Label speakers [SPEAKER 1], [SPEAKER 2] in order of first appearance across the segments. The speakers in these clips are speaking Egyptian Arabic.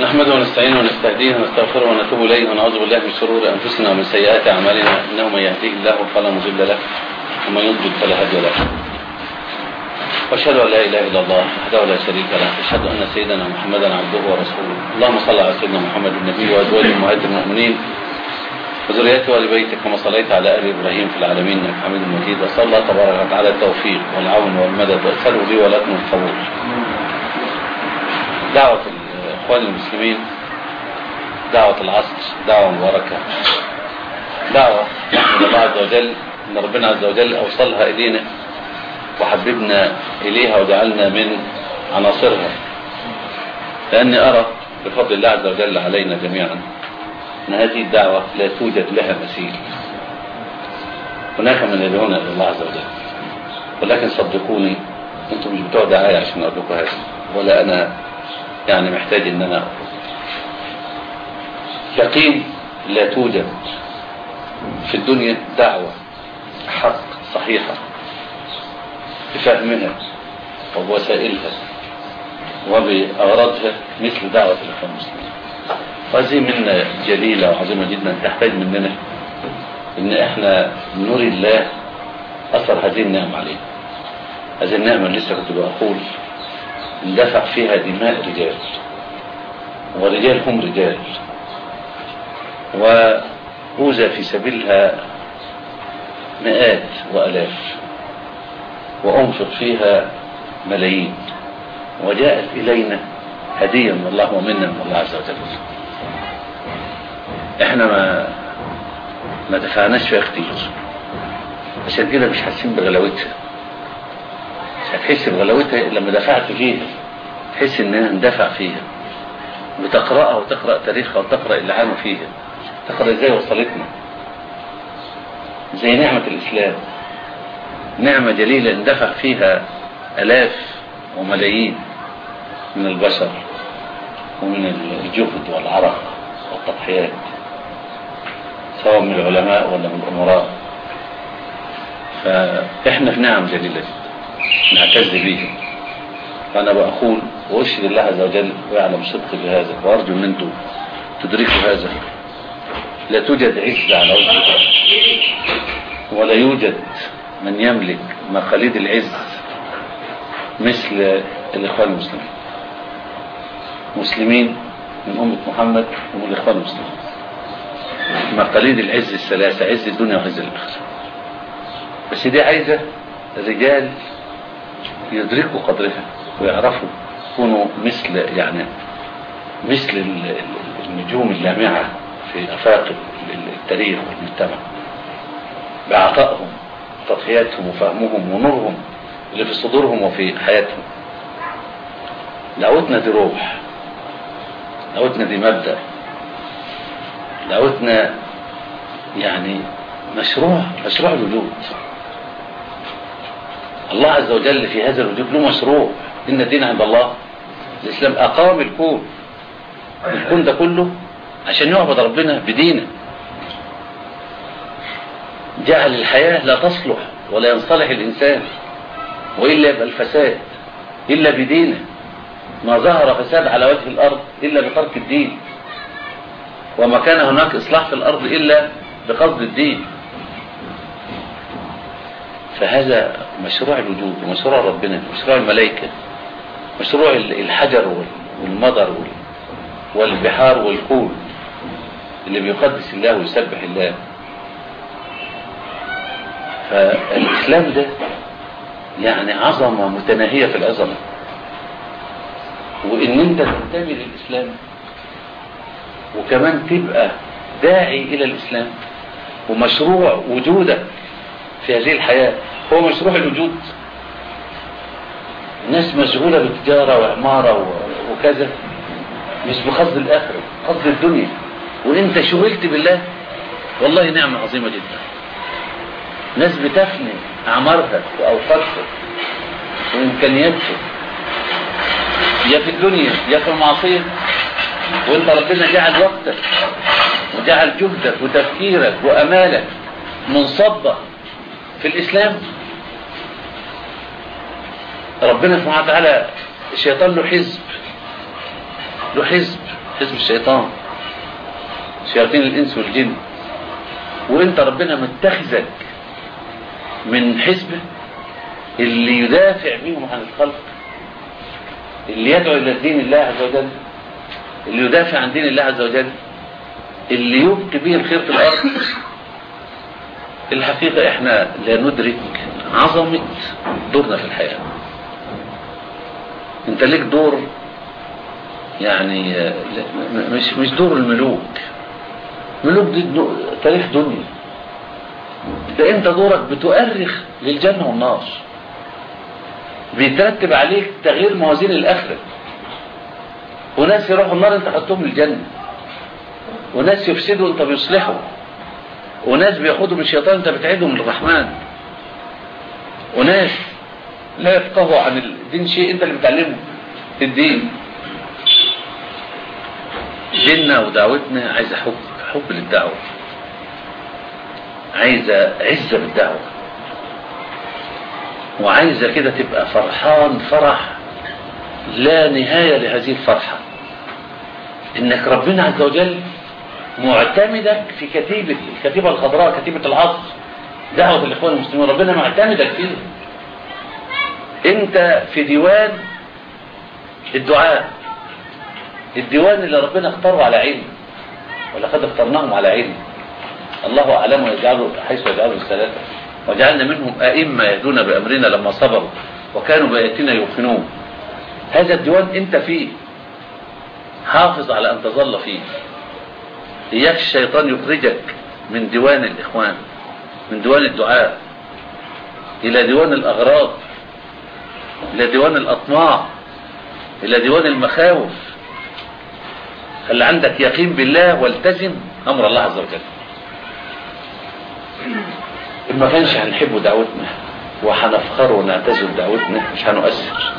[SPEAKER 1] نحمده ونستعينه ونستهديه ونستغفره ونتوب إليه ونعوذ بالله من شرور أنفسنا ومن سيئات أعمالنا إنه من يهديه الله فلا مضل له ومن يضلل فلا هادي له وأشهد أن لا إله إلا الله وحده لا شريك له وأشهد أن سيدنا محمدا عبده ورسوله اللهم صل على سيدنا محمد النبي وأزواجه أمهات المؤمنين وذريته وآل بيته كما صليت على آل إبراهيم في العالمين إنك حميد مجيد وصلى الله تبارك وتعالى التوفيق والعون والمدد وأسأله لي ولكم القبول دعوة الإخوان المسلمين دعوة العصر دعوة مباركة دعوة نحمد الله عز وجل أن ربنا عز وجل أوصلها إلينا وحببنا إليها وجعلنا من عناصرها لأني أرى بفضل الله عز وجل علينا جميعا أن هذه الدعوة لا توجد لها مثيل هناك من يدعون إلى الله عز وجل ولكن صدقوني أنتم مش بتوع دعاية عشان أقول لكم هذا ولا أنا يعني محتاج أن أنا أقول يقين لا توجد في الدنيا دعوة حق صحيحة بفهمها وبوسائلها وبأغراضها مثل دعوة الإخوان المسلمين وهذه منا جليلة وعظيمة جدا تحتاج مننا ان احنا نري الله اثر هذه النعمة علينا هذه النعمة اللي لسه كنت بقول اندفع فيها دماء رجال ورجال هم رجال وأوزى في سبيلها مئات وألاف وأنفق فيها ملايين وجاءت إلينا هدية من الله ومنا من الله عز وجل احنا ما ما دفعناش فيها كتير عشان كده مش حاسين بغلاوتها مش هتحس بغلاوتها لما دفعت فيها تحس انها اندفع فيها بتقرأها وتقرأ تاريخها وتقرأ اللي عانوا فيها تقرأ ازاي وصلتنا زي نعمة الإسلام نعمة جليلة اندفع فيها ألاف وملايين من البشر ومن الجهد والعرق والتضحيات سواء من العلماء ولا من الأمراء فإحنا في نعم جليلة جدا نعتز بيها فأنا بقول وأشهد الله عز وجل ويعلم صدقي بهذا وأرجو أن أنتم تدركوا هذا لا توجد عزة على وجه الأرض ولا يوجد من يملك مخاليد العز مثل الإخوان المسلمين مسلمين من أمة محمد ومن الإخوان المسلمين مقاليد العز الثلاثة عز الدنيا وعز الآخرة بس دي عايزة رجال يدركوا قدرها ويعرفوا يكونوا مثل يعني مثل النجوم اللامعة في أفاق التاريخ والمجتمع بعطائهم تضحياتهم وفهمهم ونورهم اللي في صدورهم وفي حياتهم دعوتنا دي روح دعوتنا دي مبدأ دعوتنا يعني مشروع مشروع الوجود الله عز وجل في هذا الوجود له مشروع إن الدين عند الله الإسلام أقام الكون الكون ده كله عشان يعبد ربنا بدينه جعل الحياة لا تصلح ولا ينصلح الإنسان وإلا يبقى الفساد إلا بدينه ما ظهر فساد على وجه الأرض إلا بترك الدين وما كان هناك إصلاح في الأرض إلا بقصد الدين فهذا مشروع الوجود ومشروع ربنا مشروع الملائكة مشروع الحجر والمضر والبحار والكون اللي بيقدس الله ويسبح الله فالإسلام ده يعني عظمة متناهية في العظمة وإن أنت تنتمي للإسلام وكمان تبقى داعي إلى الإسلام ومشروع وجودك في هذه الحياة هو مشروع الوجود الناس مشغولة بالتجارة وعمارة وكذا مش بقصد الآخرة قصد الدنيا وانت شغلت بالله والله نعمة عظيمة جدا ناس بتفني أعمارها وأوقاتها وإمكانياتها يا في الدنيا يا في المعصية وانت ربنا جعل وقتك وجعل جهدك وتفكيرك وأمالك منصبة في الإسلام ربنا سبحانه وتعالى الشيطان له حزب له حزب حزب الشيطان شياطين الإنس والجن وانت ربنا متخذك من حزبه اللي يدافع بيهم عن الخلق اللي يدعو إلى دين الله عز وجل اللي يدافع عن دين الله عز وجل اللي يبقي به الخير في الأرض الحقيقة احنا لا ندرك عظمة دورنا في الحياة انت ليك دور يعني مش مش دور الملوك ملوك دي دو- تاريخ دنيا ده انت دورك بتؤرخ للجنة والنار بيترتب عليك تغيير موازين الاخره وناس يروحوا النار انت حطهم الجنه وناس يفسدوا انت بيصلحوا وناس بياخدوا من الشيطان انت بتعيدهم للرحمن وناس لا يفقهوا عن الدين شيء انت اللي بتعلمه الدين ديننا ودعوتنا عايزه حب حب للدعوه عايزه عزه بالدعوه وعايزه كده تبقى فرحان فرح لا نهايه لهذه الفرحه انك ربنا عز وجل معتمدك في كتيبه الكتيبه الخضراء كتيبه العصر دعوه الاخوان المسلمين ربنا معتمدك فيه انت في ديوان الدعاء الديوان اللي ربنا اختاره على علم ولقد اخترناهم على علم الله اعلم ويجعله حيث يجعله الثلاثه وجعلنا منهم ائمه يهدون بامرنا لما صبروا وكانوا باياتنا يوقنون هذا الديوان انت فيه حافظ على ان تظل فيه اياك الشيطان يخرجك من ديوان الاخوان من ديوان الدعاء الى ديوان الاغراض الى ديوان الاطماع الى ديوان المخاوف خلي عندك يقين بالله والتزم امر الله عز وجل إن ما كانش هنحب دعوتنا وهنفخر ونعتز بدعوتنا مش هنؤثر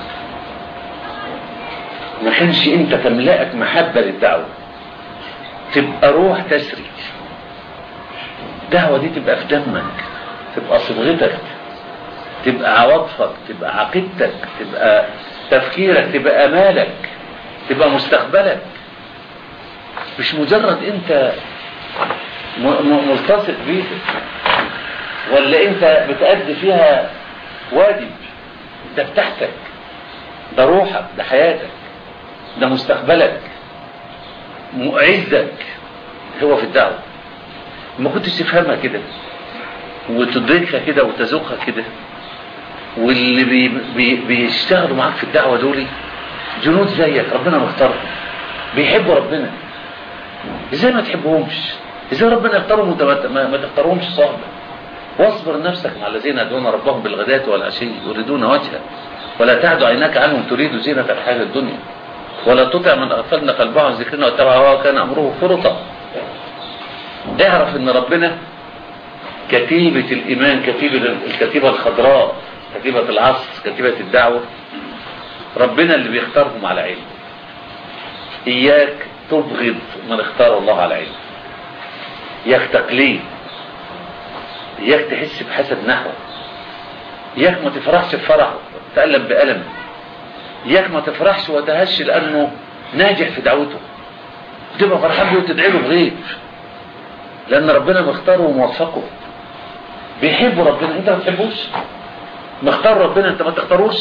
[SPEAKER 1] ما كانش انت تملأك محبة للدعوة تبقى روح تسري الدعوة دي تبقى في دمك تبقى صبغتك تبقى عواطفك تبقى عقيدتك تبقى تفكيرك تبقى امالك تبقى مستقبلك مش مجرد انت م- م- ملتصق بيها ولا انت بتأدي فيها واجب ده بتاعتك ده روحك ده حياتك ده مستقبلك م- عزك هو في الدعوة ما كنتش تفهمها كده وتدركها كده وتذوقها كده واللي بي بي بيشتغلوا معاك في الدعوة دول جنود زيك ربنا مختارهم بيحبوا ربنا ازاي ما تحبهمش ازاي ربنا يختارهم وانت ما- ما, ما تختارهمش صاحبك واصبر نفسك مع الذين يدعون ربهم بالغداة والعشي يريدون وجهه ولا تعد عيناك عنهم تريد زينة الحياة الدنيا ولا تطع من أغفلنا قلبه عن ذكرنا واتبع هواه كان أمره فرطا اعرف ان ربنا كتيبة الإيمان كتيبة الكتيبة الخضراء كتيبة العصر كتيبة الدعوة ربنا اللي بيختارهم على علم إياك تبغض من اختار الله على علم إياك تقليد إياك تحس بحسد نحوه إياك ما تفرحش بفرحه تألم بألم إياك ما تفرحش وتهش لأنه ناجح في دعوته تبقى فرحان بيه وتدعي له بغير لأن ربنا مختاره وموفقه بيحبوا ربنا أنت ما بتحبوش مختار ربنا أنت ما تختاروش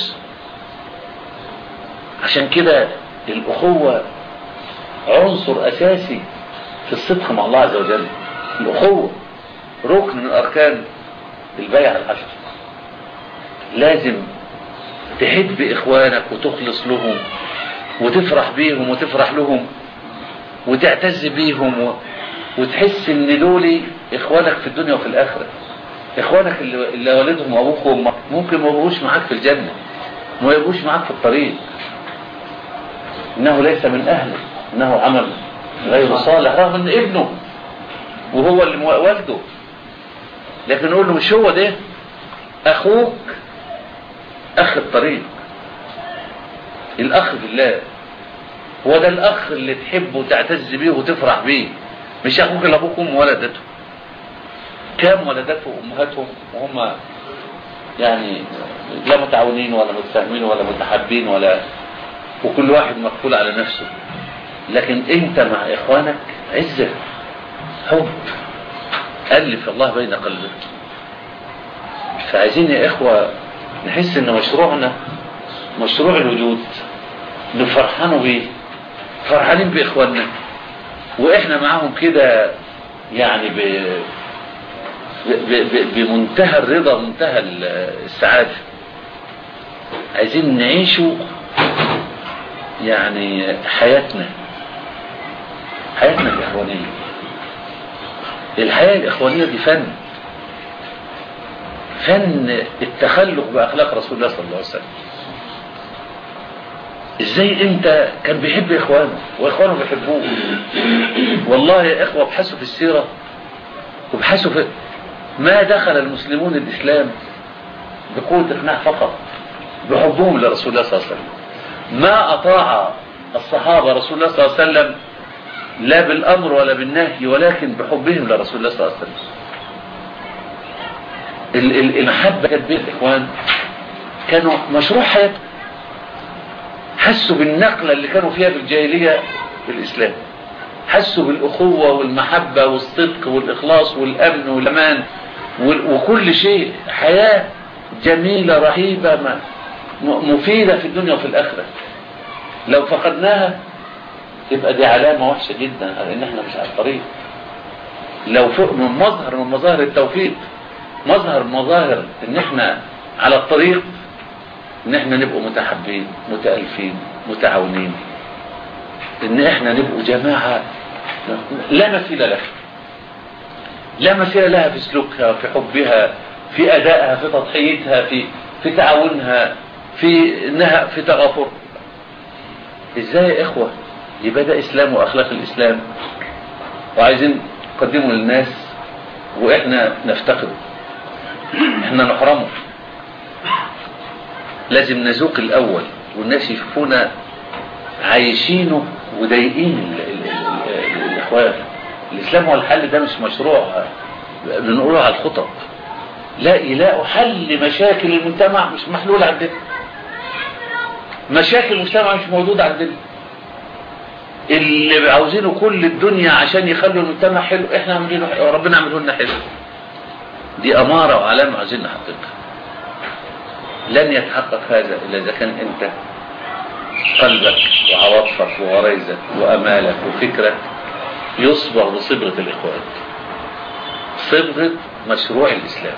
[SPEAKER 1] عشان كده الأخوة عنصر أساسي في الصدق مع الله عز وجل الأخوة ركن من أركان البيع العشر لازم تحب إخوانك وتخلص لهم وتفرح بيهم وتفرح لهم وتعتز بيهم و... وتحس ان دول اخوانك في الدنيا وفي الاخره اخوانك اللي, اللي والدهم ابوك وامك ممكن ما يبقوش معاك في الجنه ما يبقوش معاك في الطريق انه ليس من اهله انه عمل غير صالح رغم ان ابنه وهو اللي مو- والده لكن نقول له مش هو ده اخوك اخ الطريق الاخ بالله هو ده الاخ اللي تحبه وتعتز بيه وتفرح بيه مش اخوك اللي ابوك وام ولدته كام ولدته امهاتهم وهم يعني لا متعاونين ولا متفاهمين ولا متحابين ولا وكل واحد مقفول على نفسه لكن انت مع اخوانك عزة حب ألف الله بين قلبك فعايزين يا إخوة نحس إن مشروعنا مشروع الوجود نفرحانوا بيه فرحانين بإخواننا وإحنا معاهم كده يعني ب... ب... ب... بمنتهى الرضا منتهى السعادة عايزين نعيشوا يعني حياتنا حياتنا الإخوانية الحياة الإخوانية دي فن فن التخلق بأخلاق رسول الله صلى الله عليه وسلم ازاي انت كان بيحب اخوانه واخوانه بيحبوه والله يا اخوة ابحثوا في السيرة وابحثوا في ما دخل المسلمون الاسلام بقوة اقناع فقط بحبهم لرسول الله صلى الله عليه وسلم ما اطاع الصحابة رسول الله صلى الله عليه وسلم لا بالامر ولا بالنهي ولكن بحبهم لرسول الله صلى الله عليه وسلم المحبة كانت بين الاخوان كانوا مشروع حياتهم حسوا بالنقلة اللي كانوا فيها في الجاهلية في الإسلام حسوا بالأخوة والمحبة والصدق والإخلاص والأمن والأمان وكل شيء حياة جميلة رهيبة مفيدة في الدنيا وفي الآخرة لو فقدناها يبقى دي علامة وحشة جدا على ان احنا مش على الطريق لو فوق من مظهر من مظاهر التوفيق مظهر مظاهر ان احنا على الطريق ان احنا نبقوا متحبين متألفين متعاونين ان احنا نبقوا جماعة لا مثيل لها لا مثيل لها في سلوكها في حبها في ادائها في تضحيتها في في تعاونها في انها في تغافر ازاي يا اخوة يبقى ده اسلام واخلاق الاسلام وعايزين نقدمه للناس واحنا نفتقده احنا نحرمه لازم نذوق الاول والناس يشوفونا عايشينه وضايقين الاخوان الاسلام هو الحل ده مش مشروع بنقوله على الخطب لا يلاقوا حل مشاكل المجتمع مش محلول عندنا مشاكل المجتمع مش موجودة عندنا اللي عاوزينه كل الدنيا عشان يخلوا المجتمع حلو احنا عاملينه ربنا عمله لنا حلو دي اماره وعلامه عايزين نحققها لن يتحقق هذا الا اذا كان انت قلبك وعواطفك وغريزك وامالك وفكرك يصبغ بصبغه الاخوان صبغه مشروع الاسلام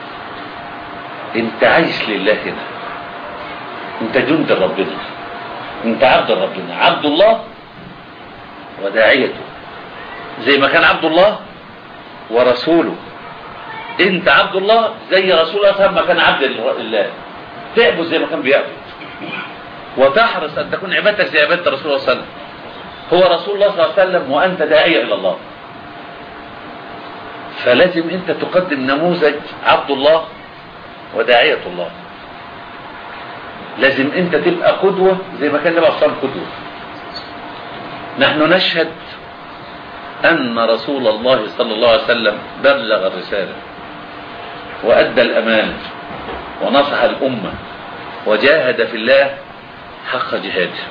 [SPEAKER 1] انت عايش لله هنا انت جند ربنا انت عبد ربنا عبد الله وداعيته زي ما كان عبد الله ورسوله انت عبد الله زي رسول الله صلى الله عليه وسلم ما كان عبد الله تعبد زي ما كان بيعبد وتحرص ان تكون عبادتك زي عباده رسول الله صلى الله عليه وسلم هو رسول الله صلى الله عليه وسلم وانت داعيه الى الله فلازم انت تقدم نموذج عبد الله وداعيه الله لازم انت تبقى قدوه زي ما كان النبي صلى الله عليه وسلم قدوه نحن نشهد أن رسول الله صلى الله عليه وسلم بلغ الرسالة وأدى الأمانة ونصح الأمة وجاهد في الله حق جهاده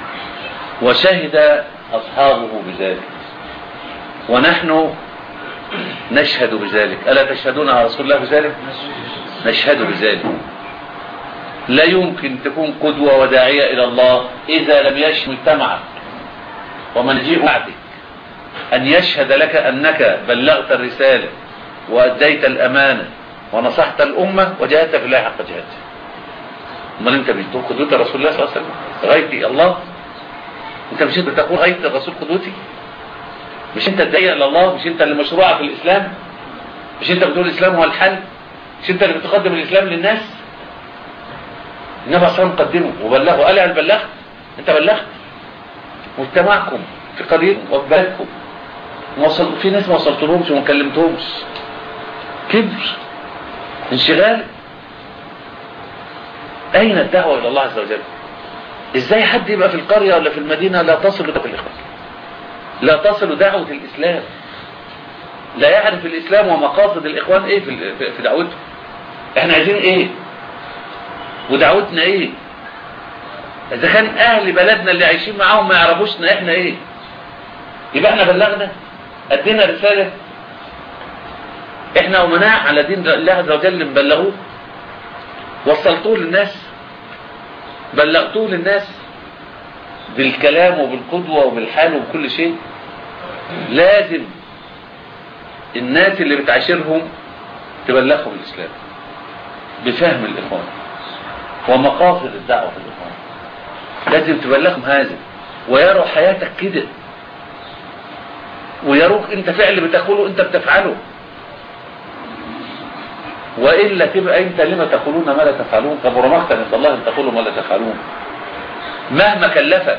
[SPEAKER 1] وشهد أصحابه بذلك ونحن نشهد بذلك ألا تشهدون على رسول الله بذلك نشهد بذلك لا يمكن تكون قدوة وداعية إلى الله إذا لم يشمل مجتمعك ومن يجيء بعدك أن يشهد لك أنك بلغت الرسالة وأديت الأمانة ونصحت الأمة وجاهدت في الله حق جهاده امال انت بتقول قدوة رسول الله صلى الله عليه وسلم غايتي الله انت مش انت تقول غاية الرسول قدوتي مش انت الداعية الى الله مش انت اللي مشروع في الاسلام مش انت بتقول الاسلام هو الحل مش انت اللي بتقدم الاسلام للناس النبي صلى الله عليه وسلم قدمه وبلغه قال يعني بلغت انت بلغت مجتمعكم في قريتكم وفي بلدكم وصل في ناس ما وصلتلهمش وما كلمتهمش كبر انشغال اين الدعوه الى الله عز وجل ازاي حد يبقى في القريه ولا في المدينه لا تصل دعوه الاخوان لا تصل دعوه الاسلام لا يعرف الاسلام ومقاصد الاخوان ايه في في دعوته احنا عايزين ايه ودعوتنا ايه اذا كان اهل بلدنا اللي عايشين معاهم ما يعرفوشنا احنا ايه يبقى احنا بلغنا ادينا رسالة احنا امناء على دين الله عز وجل اللي مبلغوه وصلتوه للناس بلغتوه للناس بالكلام وبالقدوة وبالحال وبكل شيء لازم الناس اللي بتعاشرهم تبلغهم الإسلام بفهم الإخوان ومقاصد الدعوة في الإخوان لازم تبلغهم هذا ويروا حياتك كده ويروك انت فعل بتقوله انت بتفعله وإلا تبقى انت لما تقولون ما لا تفعلون كبر مقتا عند الله ان تقولوا ما لا تفعلون مهما كلفك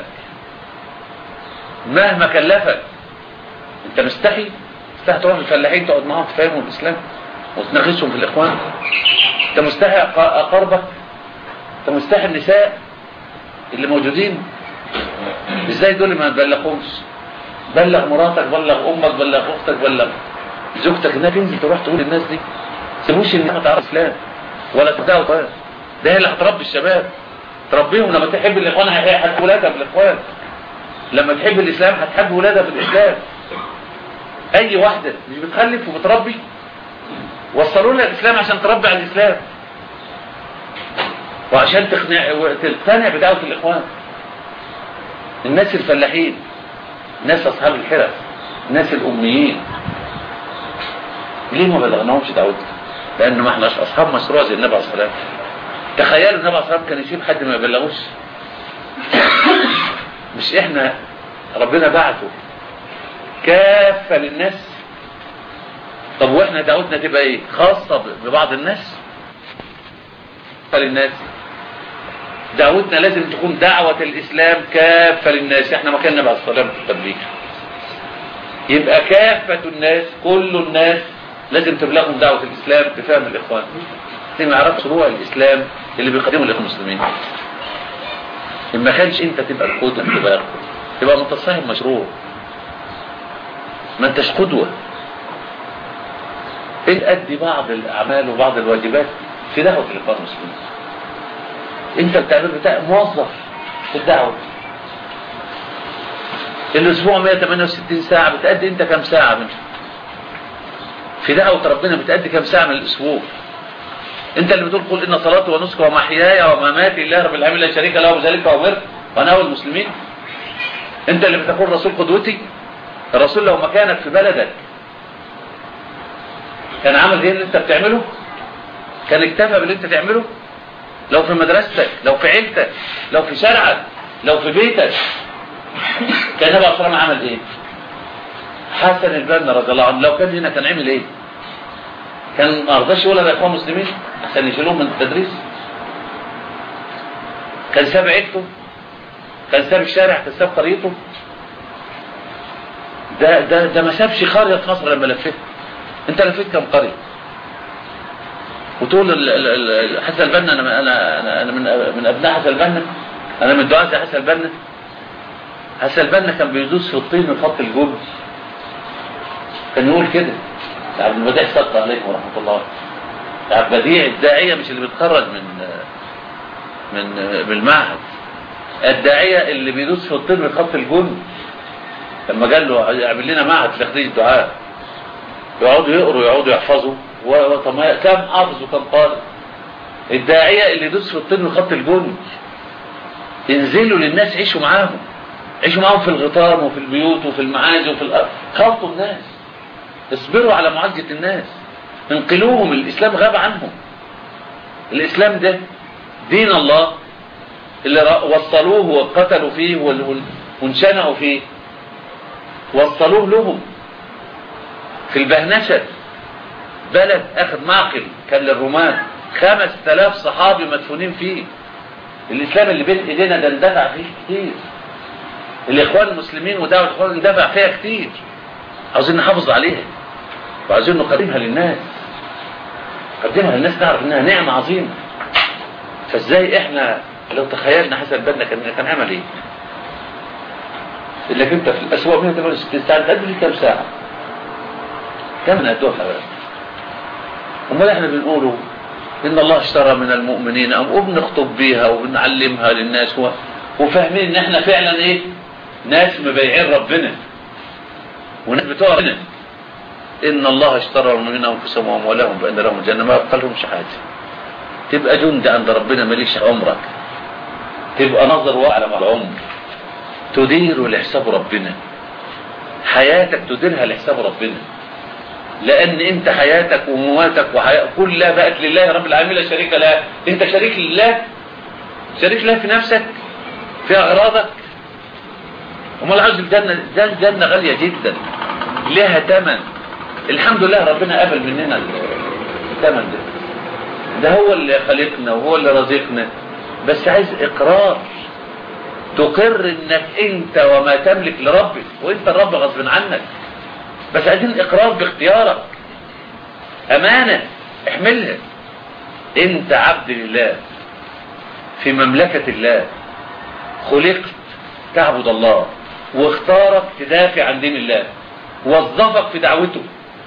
[SPEAKER 1] مهما كلفك انت مستحي مستحي تروح للفلاحين تقعد معاهم تفهمهم الاسلام وتناقشهم في الاخوان انت مستحي اقاربك انت مستحي النساء اللي موجودين ازاي دول ما تبلغهمش بلغ مراتك بلغ امك بلغ اختك بلغ زوجتك انها تنزل تروح تقول للناس دي سيبوش ان ما تعرف اسلام ولا تبداوا طيب ده هي اللي هتربي الشباب تربيهم لما تحب الاخوان هتحب ولادها في الاخوان لما تحب الاسلام هتحب ولادها في الاسلام اي واحده مش بتخلف وبتربي وصلوا لها الاسلام عشان تربي على الاسلام وعشان تقنع وتقتنع بدعوه الاخوان الناس الفلاحين الناس اصحاب الحرف الناس الاميين ليه ما بلغناهمش دعوتنا لان ما احناش اصحاب مشروع زي النبي عليه الصلاه والسلام تخيلوا النبي عليه الصلاه والسلام كان يسيب حد ما يبلغوش مش احنا ربنا بعته كافة للناس طب واحنا دعوتنا تبقى ايه خاصة ببعض الناس للناس دعوتنا لازم تكون دعوة الاسلام كافة للناس احنا مكاننا بعد الصلاة في التبليغ يبقى كافة الناس كل الناس لازم تبلغهم دعوة الاسلام بفهم الاخوان لازم يعرفوا شروع الاسلام اللي بيقدمه الاخوان المسلمين ما كانش انت تبقى القدوة تبقى تبقى متصاحب مشروع ما انتش قدوة انت ادي بعض الاعمال وبعض الواجبات في دعوة الاخوان المسلمين انت بتعمل بتاع موظف في الدعوة الاسبوع 168 ساعة بتأدي انت كم ساعة منها في دعوة ربنا بتأدي كم ساعة من الاسبوع انت اللي بتقول قل ان صلاتي ونسكي ومحياي ومماتي لله رب العالمين لا شريك له بذلك امرت وانا اول المسلمين انت اللي بتقول الرسول قدوتي الرسول لو مكانك في بلدك كان عمل زي اللي انت بتعمله كان اكتفى باللي انت تعمله لو في مدرستك لو في عيلتك لو في شارعك لو في بيتك كان النبي صلى الله عليه وسلم عمل ايه حسن البنا رضي الله عنه لو كان هنا كان عمل ايه كان ما رضاش يقول يا اخوان مسلمين عشان يشيلوهم من التدريس كان ساب عيلته كان ساب الشارع كان ساب قريته ده ده ده ما سابش قريه في مصر لما لفيت انت لفيت كم قريه وتقول حسن البنا انا انا انا, أنا من من ابناء حسن البنا انا من دعاة حسن البنا حسن البنا كان بيدوس في الطين من خط الجبل كان يقول كده عبد البديع صدق عليكم ورحمه الله عبد البديع الداعيه مش اللي بيتخرج من من من المعهد الداعيه اللي بيدوس في الطين من خط الجبل لما قال له اعمل لنا معهد تخريج الدعاء يقعدوا يقروا يقعدوا يحفظوا كم حافظ وكم قارئ الداعية اللي يدوس في الطين من خط الجن ينزلوا للناس عيشوا معاهم عيشوا معاهم في الغطام وفي البيوت وفي المعازي وفي الأرض خلطوا الناس اصبروا على معالجة الناس انقلوهم الإسلام غاب عنهم الإسلام ده دين الله اللي وصلوه وقتلوا فيه وانشنقوا فيه وصلوه لهم في البهنشة بلد اخذ معقل كان للرومان خمس تلاف صحابي مدفونين فيه الاسلام اللي بين ايدينا ده اندفع فيه كتير الاخوان المسلمين ودعوة الاخوان اندفع فيها كتير عاوزين نحافظ عليها وعاوزين نقدمها للناس نقدمها للناس تعرف انها نعمة عظيمة فازاي احنا لو تخيلنا حسن بدنا كان كان عمل ايه اللي انت في الاسواق 168 ساعه تقدم كام ساعه كم نقدوها حضرتك امال احنا بنقوله ان الله اشترى من المؤمنين وبنخطب بيها وبنعلمها للناس و... وفاهمين ان احنا فعلا ايه ناس مبايعين ربنا وناس بتوع هنا ان الله اشترى من انفسهم واموالهم بان لهم الجنه ما يبقى لهمش حاجه تبقى جند عند ربنا ماليش عمرك تبقى نظر واعلى مع العمر تدير لحساب ربنا حياتك تديرها لحساب ربنا لان انت حياتك ومواتك وحياة كلها بقت لله رب العالمين لا شريك له انت شريك لله شريك له في نفسك في اغراضك امال عاوز الجنه ده الجنه غاليه جدا لها ثمن الحمد لله ربنا قبل مننا الثمن ده ده هو اللي خلقنا وهو اللي رزقنا بس عايز اقرار تقر انك انت وما تملك لربك وانت الرب غصب عنك بس عايزين اقرار باختيارك امانة احملها انت عبد لله في مملكة الله خلقت تعبد الله واختارك تدافع عن دين الله وظفك في دعوته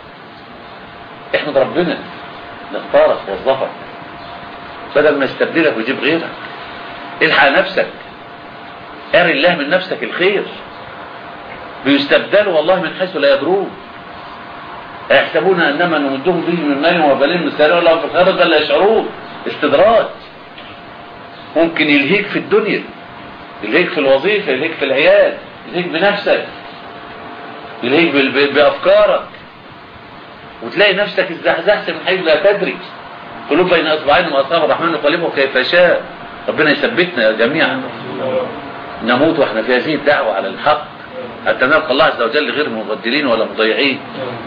[SPEAKER 1] احمد ربنا نختارك وظفك بدل ما يستبدلك ويجيب غيرك الحق نفسك اري الله من نفسك الخير بيستبدلوا والله من حيث لا يدرون يحسبون انما نمدهم به من مال وبنين مسارع لهم في الخير بل لا يشعرون استدراج ممكن يلهيك في الدنيا يلهيك في الوظيفه يلهيك في العيال يلهيك بنفسك يلهيك بافكارك وتلاقي نفسك ازدحزحت من حيث لا تدري قلوب بين اصبعين واصحاب الرحمن يقلبه كيف يشاء ربنا يثبتنا جميعا نموت واحنا في هذه الدعوه على الحق حتى نلقى الله عز وجل غير مبدلين ولا مضيعين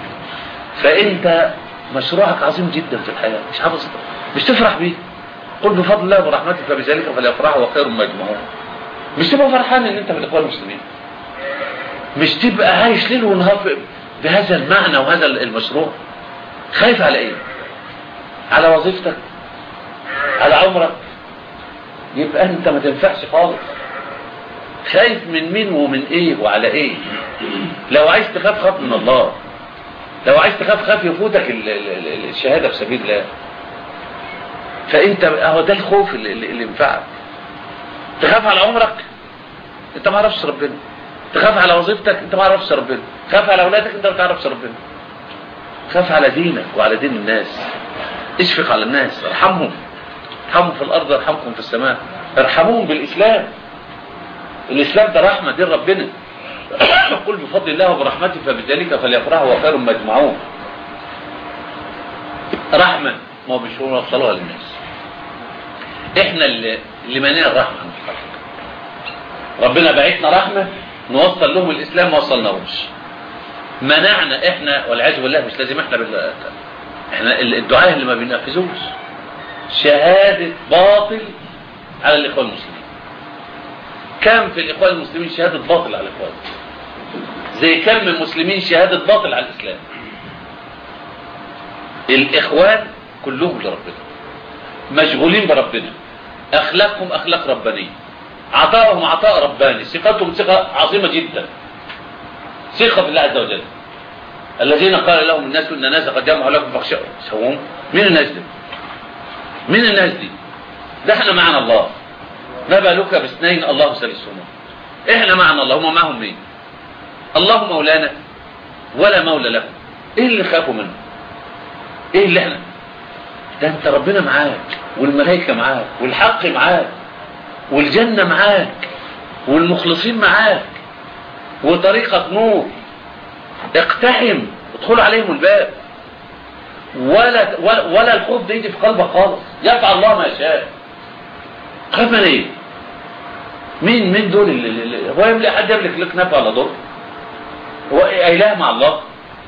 [SPEAKER 1] فانت مشروعك عظيم جدا في الحياه مش حافظ مش تفرح بيه قل بفضل الله ورحمته فبذلك فليفرحوا وخير ما يجمعون مش تبقى فرحان ان انت من الاخوان المسلمين مش تبقى عايش ليل ونهار بهذا المعنى وهذا المشروع خايف على ايه على وظيفتك على عمرك يبقى انت ما تنفعش خالص خايف من مين ومن ايه وعلى ايه لو عايز تخاف خاف من الله لو عايز تخاف خاف يفوتك الشهادة في سبيل الله فانت اهو ده الخوف اللي, اللي ينفعك تخاف على عمرك انت ما عرفش ربنا تخاف على وظيفتك انت ما عرفش ربنا تخاف على اولادك انت ما تعرفش ربنا خاف على دينك وعلى دين الناس اشفق على الناس ارحمهم ارحمهم في الارض ارحمكم في السماء ارحموهم بالاسلام الاسلام ده رحمه دين ربنا قل بفضل الله وبرحمته فبذلك فليفرحوا وخير ما يجمعون رحمه ما هو مش هو نوصلوها للناس احنا اللي اللي مانعين الرحمه عن الخلق ربنا بعتنا رحمه نوصل لهم الاسلام ما وصلناهوش منعنا احنا والعياذ بالله مش لازم احنا بال احنا الدعاء اللي ما بينفذوش شهاده باطل على الاخوان المسلمين كم في الاخوان المسلمين شهاده باطل على الاخوان زي كم من المسلمين شهاده باطل على الاسلام الاخوان كلهم لربنا مشغولين بربنا اخلاقهم اخلاق ربانيه عطاءهم عطاء رباني ثقتهم ثقه عظيمه جدا ثقه بالله عز وجل الذين قال لهم الناس ان الناس قد جمعوا لكم فاخشوا سوهم مين الناس دي مين الناس دي ده احنا معنا الله ما بالك باثنين الله ثالثهما احنا معنا الله هم معهم مين الله مولانا ولا مولى لهم ايه اللي خافوا منه ايه اللي احنا ده انت ربنا معاك والملائكه معاك والحق معاك والجنه معاك والمخلصين معاك وطريقك نور اقتحم ادخلوا عليهم الباب ولا ولا, ولا الخوف ده يجي في قلبك خالص يفعل الله ما شاء خاف من ايه مين مين دول اللي, اللي هو يملك حد يملك لك نفع ولا ضر هو اله مع الله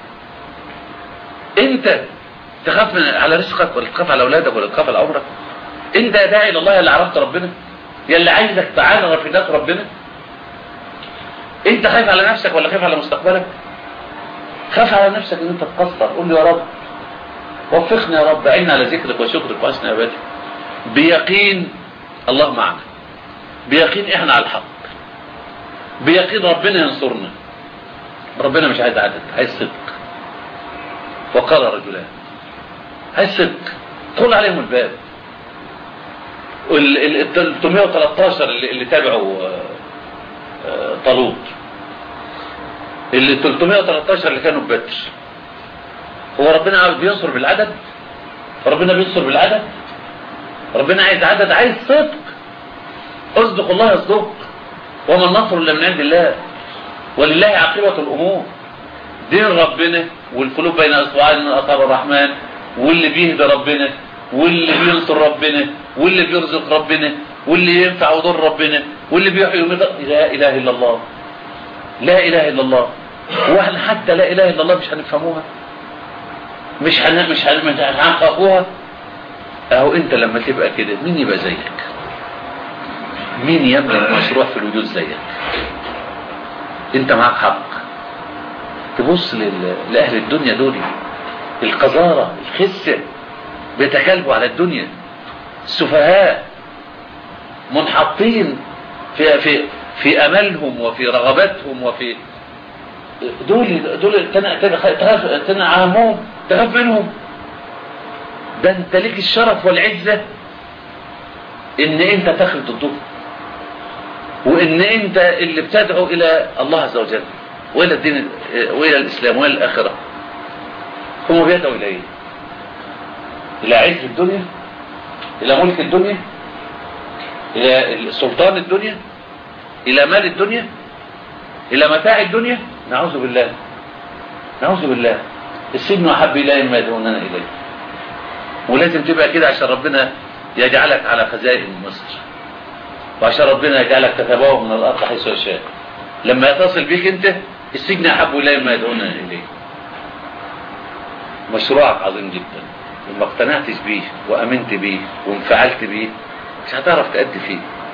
[SPEAKER 1] انت تخاف من على رزقك ولا تخاف على اولادك ولا تخاف على عمرك انت داعي الى الله اللي عرفت ربنا يا اللي عايزك تعالى رفيدات ربنا انت خايف على نفسك ولا خايف على مستقبلك خاف على نفسك ان انت تقصر قول له يا رب وفقني يا رب عنا على ذكرك وشكرك وحسن عبادتك بيقين الله معنا بيقين احنا على الحق بيقين ربنا ينصرنا ربنا مش عايز عدد عايز صدق وقال رجلان عايز صدق ادخل عليهم الباب ال 313 اللي, اللي تابعوا طالوت اللي 313 اللي كانوا في بدر هو ربنا عاوز بينصر بالعدد ربنا بينصر بالعدد ربنا عايز عدد عايز صدق اصدق الله يصدق وما النصر الا من عند الله ولله عاقبة الامور دين ربنا والقلوب بين اصبعين من اصابع الرحمن واللي بيهدى ربنا واللي بينصر ربنا واللي بيرزق ربنا واللي ينفع ويضر ربنا واللي بيحيي ويميت لا اله الا الله لا اله الا الله واحنا حتى لا اله الا الله مش هنفهموها مش هن مش هن- مش هنحققوها اهو انت لما تبقى كده مين يبقى زيك مين يملك مشروع في الوجود زيك انت معاك حق تبص لل... لاهل الدنيا دول القذارة الخسة بيتكلبوا على الدنيا السفهاء منحطين في في في املهم وفي رغباتهم وفي دول دول تنا- تنا- تخاف تنا عامهم تخاف منهم ده انت ليك الشرف والعزة ان انت تخلط ضدهم وان انت اللي بتدعو الى الله عز وجل والى الدين والى الاسلام والى الاخره هم بيدعوا الى ايه الى عز الدنيا الى ملك الدنيا الى سلطان الدنيا الى مال الدنيا الى متاع الدنيا نعوذ بالله نعوذ بالله السجن احب الي ما يدعوننا اليه ولازم تبقى كده عشان ربنا يجعلك على خزائن مصر وعشان ربنا يجعلك تتبوأ من الارض حيث يشاء لما يتصل بيك انت السجن احب الي ما يدعوننا اليه مشروعك عظيم جدا وما اقتنعتش بيه وامنت بيه وانفعلت بيه مش هتعرف تأدي فيه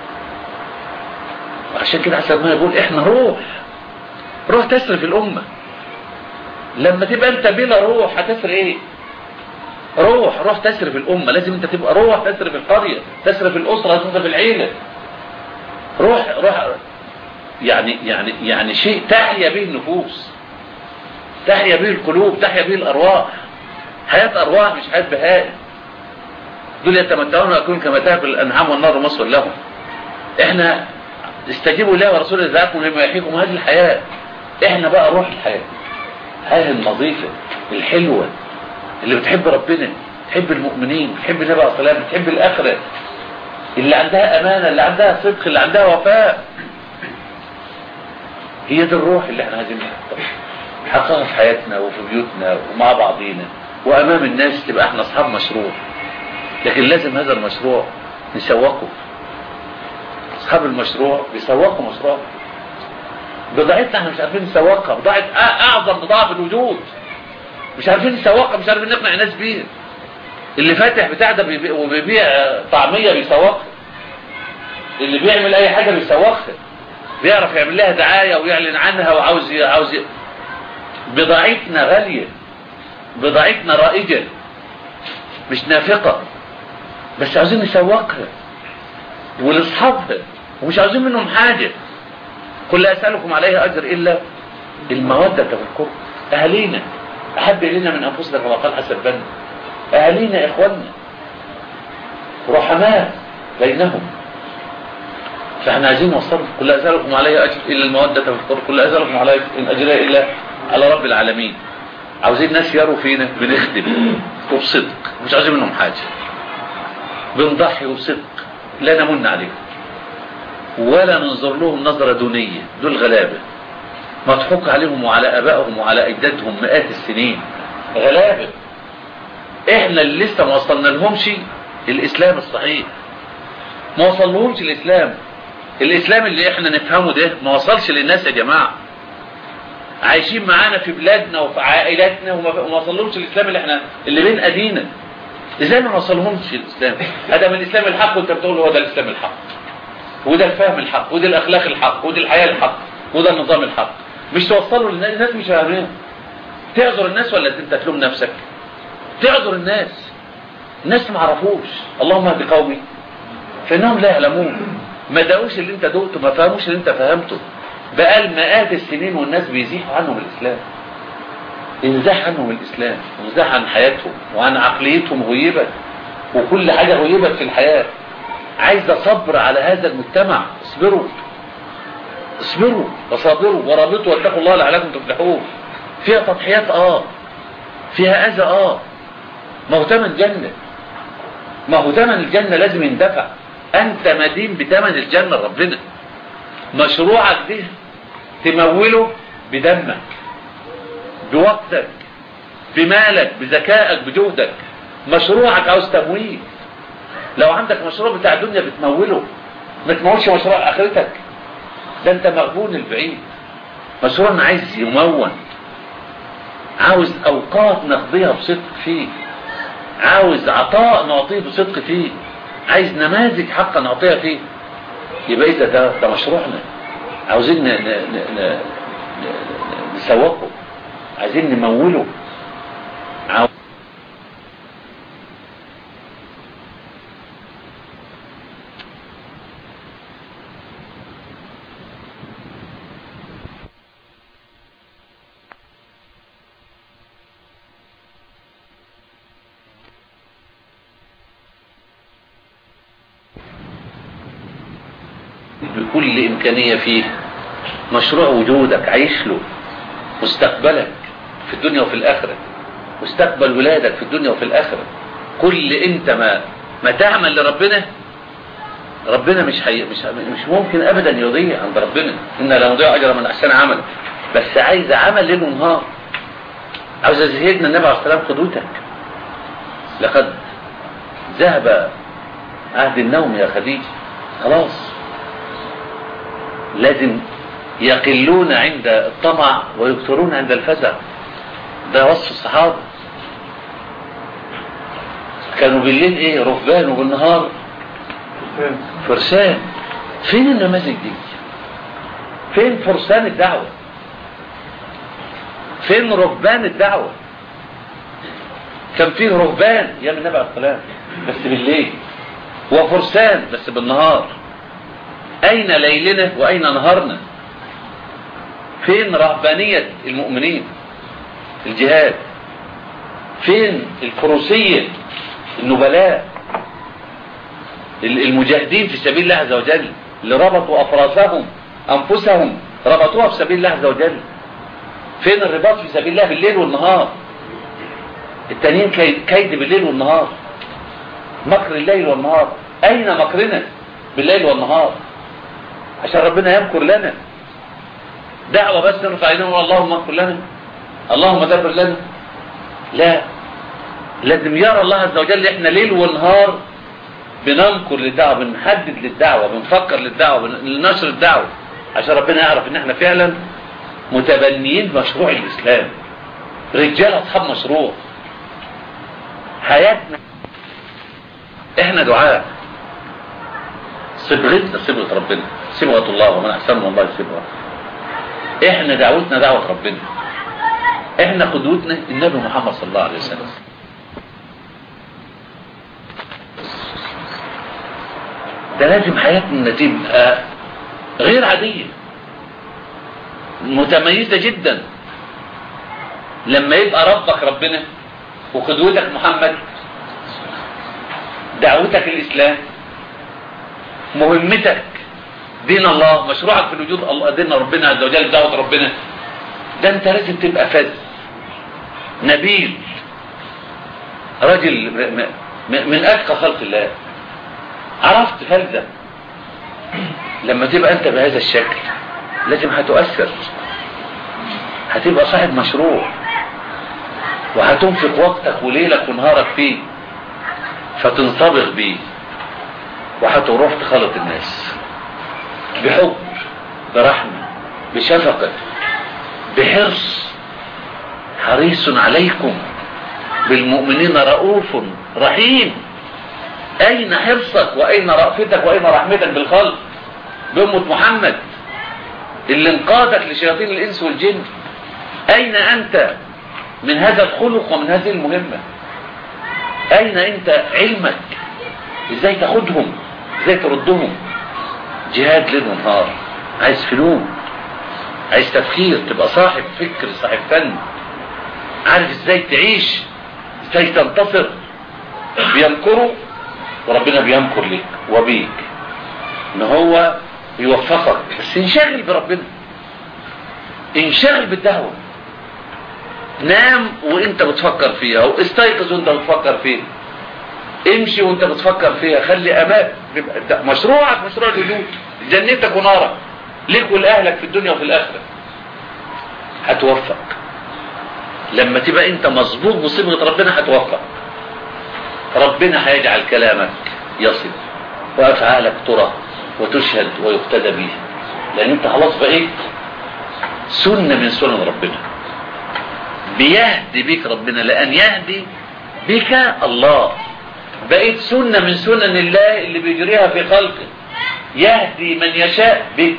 [SPEAKER 1] وعشان كده حسب ما يقول احنا روح روح تسري في الامه لما تبقى انت بلا روح هتسري ايه روح روح تسري في الامه لازم انت تبقى روح تسري في القريه تسري في الاسره تسري في العيله روح روح يعني يعني يعني شيء تحيا به النفوس تحيا به القلوب تحيا به الارواح حياه ارواح مش حياه بهائم دول يتمتعون ويكون كما تاكل الانعام والنار مصر لهم احنا استجيبوا الله ورسوله اذا دعاكم لما يحييكم هذه الحياه احنا بقى روح الحياه الحياه النظيفه الحلوه اللي بتحب ربنا تحب المؤمنين تحب النبي عليه الصلاه والسلام تحب الاخره اللي عندها امانه اللي عندها صدق اللي عندها وفاء هي دي الروح اللي احنا عايزين نحققها نحققها في حياتنا وفي بيوتنا ومع بعضينا وامام الناس تبقى احنا اصحاب مشروع لكن لازم هذا المشروع نسوقه اصحاب المشروع بيسوقوا مشروع بضاعتنا احنا مش عارفين نسوقها بضاعة اعظم بضاعة في الوجود مش عارفين نسوقها مش عارفين نقنع الناس بيها اللي فاتح بتاع ده بيبيع وبيبيع طعمية بيسوقها اللي بيعمل اي حاجة بيسوقها بيعرف يعمل لها دعاية ويعلن عنها وعاوز عاوز ي... بضاعتنا غالية بضاعتنا رائجة مش نافقة بس عاوزين نسوقها ولاصحابها ومش عاوزين منهم حاجة قل لا أسألكم عليها أجر إلا المودة في القرب أهالينا أحب إلينا من أنفسنا كما قال حسن بن أهالينا إخواننا رحماء بينهم فاحنا عايزين نوصلهم قل لا أسألكم عليها أجر إلا المودة في القرب قل لا أسألكم عليها إن أجرها إلا على رب العالمين عاوزين ناس يروا فينا بنخدم وبصدق مش عايزين منهم حاجة بنضحي وبصدق لا نمن عليهم ولا ننظر لهم نظرة دونية دول غلابة مضحوك عليهم وعلى ابائهم وعلى اجدادهم مئات السنين غلابة احنا اللي لسه ما وصلنا لهمش الاسلام الصحيح ما وصلهمش الاسلام الاسلام اللي احنا نفهمه ده ما وصلش للناس يا جماعة عايشين معانا في بلادنا وفي عائلاتنا وما وصلهمش الاسلام اللي احنا اللي بين ايدينا ازاي ما وصلهمش الاسلام هذا من الاسلام الحق وانت بتقول هو ده الاسلام الحق وده الفهم الحق وده الاخلاق الحق وده الحياه الحق وده النظام الحق مش توصلوا للناس الناس مش فاهمين تعذر الناس ولا انت تلوم نفسك تعذر الناس الناس ما عرفوش اللهم اهد قومي فانهم لا يعلمون ما داوش اللي انت دقته ما فهموش اللي انت فهمته بقى مئات السنين والناس بيزيحوا عنهم الاسلام انزاح عنهم الاسلام وانزاح عن حياتهم وعن عقليتهم غيبت وكل حاجه غيبت في الحياه عايزه صبر على هذا المجتمع اصبروا اصبروا وصابروا ورابطوا واتقوا الله لعلكم تفلحون فيها تضحيات اه فيها اذى اه ما هو ثمن جنة ما هو ثمن الجنة لازم يندفع انت مدين بثمن الجنة ربنا مشروعك ده تموله بدمك بوقتك بمالك بذكائك بجهدك مشروعك عاوز تمويل لو عندك مشروع بتاع الدنيا بتموله ما تمولش مشروع اخرتك ده انت مغبون البعيد مشروع عايز يمون عاوز اوقات نقضيها بصدق فيه عاوز عطاء نعطيه بصدق فيه عايز نماذج حقا نعطيها فيه يبقى اذا ده, ده مشروعنا عاوزين ن- ن- ن- ن- ن- نسوقه عايزين نموله عاوز بكل إمكانية فيه مشروع وجودك عيش له مستقبلك في الدنيا وفي الآخرة مستقبل ولادك في الدنيا وفي الآخرة كل انت ما ما تعمل لربنا ربنا مش حي... مش مش ممكن ابدا يضيع عند ربنا ان لا نضيع اجر من احسن عمل بس عايز عمل ليل ونهار عاوز سيدنا النبي عليه الصلاه والسلام قدوتك لقد ذهب عهد النوم يا خديجه خلاص لازم يقلون عند الطمع ويكثرون عند الفزع ده وصف الصحابة كانوا بالليل ايه رهبان وبالنهار فرسان فين النماذج دي فين فرسان الدعوة فين رهبان الدعوة كان فيه رهبان يا النبي عليه السلام بس بالليل وفرسان بس بالنهار أين ليلنا وأين نهارنا فين رهبانية المؤمنين الجهاد فين الفروسية النبلاء المجاهدين في سبيل الله عز وجل اللي ربطوا أفراسهم أنفسهم ربطوها في سبيل الله عز وجل فين الرباط في سبيل الله بالليل والنهار التانيين كيد بالليل والنهار مكر الليل والنهار أين مكرنا بالليل والنهار عشان ربنا يمكر لنا دعوة بس نرفع ايدينا ونقول اللهم اغفر لنا اللهم دبر لنا لا لازم يرى الله عز وجل احنا ليل ونهار بننكر للدعوة بنحدد للدعوة بنفكر للدعوة لنشر الدعوة عشان ربنا يعرف ان احنا فعلا متبنيين مشروع الاسلام رجال اصحاب مشروع حياتنا احنا دعاء صبغتنا صبغة ربنا صبغة الله ومن احسن من الله صبغة احنا دعوتنا دعوة ربنا احنا قدوتنا النبي محمد صلى الله عليه وسلم ده لازم حياتنا تبقى غير عادية متميزة جدا لما يبقى ربك ربنا وقدوتك محمد دعوتك الإسلام مهمتك دين الله مشروعك في الوجود الله دين ربنا عز وجل دعوة ربنا ده انت لازم تبقى فذ نبيل راجل من أتقى خلق الله عرفت فلذة لما تبقى انت بهذا الشكل لازم هتؤثر هتبقى صاحب مشروع وهتنفق وقتك وليلك ونهارك فيه فتنصبغ بيه وهتروح تخلط الناس بحب برحمة بشفقة بحرص حريص عليكم بالمؤمنين رؤوف رحيم أين حرصك وأين رأفتك وأين رحمتك بالخلق بأمة محمد اللي انقادك لشياطين الإنس والجن أين أنت من هذا الخلق ومن هذه المهمة أين أنت علمك إزاي تاخدهم إزاي تردهم جهاد ليل ونهار عايز فنون عايز تفكير تبقى صاحب فكر صاحب فن عارف ازاي تعيش ازاي تنتصر بيمكروا وربنا بيمكر لك وبيك ان هو يوفقك بس انشغل بربنا انشغل بالدعوة نام وانت بتفكر فيها واستيقظ وانت بتفكر فيها امشي وانت بتفكر فيها خلي امان مشروعك مشروع الهدوء جنتك ونارك ليك ولاهلك في الدنيا وفي الاخره هتوفق لما تبقى انت مظبوط بصبغه ربنا هتوفق ربنا هيجعل كلامك يصل وافعالك ترى وتشهد ويقتدى به لان انت خلاص بقيت سنه من سنن ربنا بيهدي بك ربنا لان يهدي بك الله بقيت سنة من سنن الله اللي بيجريها في خلقه يهدي من يشاء بك